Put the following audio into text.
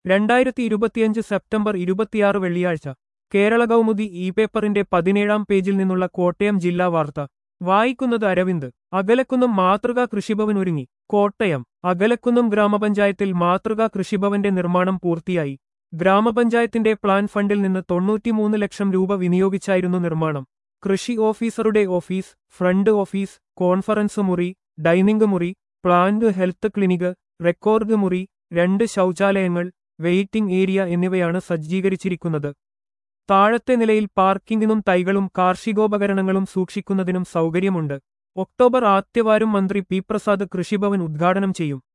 രണ്ടായിരത്തി ഇരുപത്തിയഞ്ച് സെപ്റ്റംബർ ഇരുപത്തിയാറ് വെള്ളിയാഴ്ച കേരള കൗമുദി ഇ പേപ്പറിന്റെ പതിനേഴാം പേജിൽ നിന്നുള്ള കോട്ടയം ജില്ലാ വാർത്ത വായിക്കുന്നത് അരവിന്ദ് അകലക്കുന്നം മാതൃകാ കൃഷിഭവൻ ഒരുങ്ങി കോട്ടയം അകലക്കുന്നം ഗ്രാമപഞ്ചായത്തിൽ മാതൃകാ കൃഷിഭവന്റെ നിർമ്മാണം പൂർത്തിയായി ഗ്രാമപഞ്ചായത്തിന്റെ പ്ലാൻ ഫണ്ടിൽ നിന്ന് തൊണ്ണൂറ്റിമൂന്ന് ലക്ഷം രൂപ വിനിയോഗിച്ചായിരുന്നു നിർമ്മാണം കൃഷി ഓഫീസറുടെ ഓഫീസ് ഫ്രണ്ട് ഓഫീസ് കോൺഫറൻസ് മുറി ഡൈനിംഗ് മുറി പ്ലാന്റ് ഹെൽത്ത് ക്ലിനിക് റെക്കോർഡ് മുറി രണ്ട് ശൗചാലയങ്ങൾ വെയിറ്റിംഗ് ഏരിയ എന്നിവയാണ് സജ്ജീകരിച്ചിരിക്കുന്നത് താഴത്തെ നിലയിൽ പാർക്കിങ്ങിനും തൈകളും കാർഷികോപകരണങ്ങളും സൂക്ഷിക്കുന്നതിനും സൗകര്യമുണ്ട് ഒക്ടോബർ ആദ്യവാരം മന്ത്രി പി പ്രസാദ് കൃഷിഭവൻ ഉദ്ഘാടനം ചെയ്യും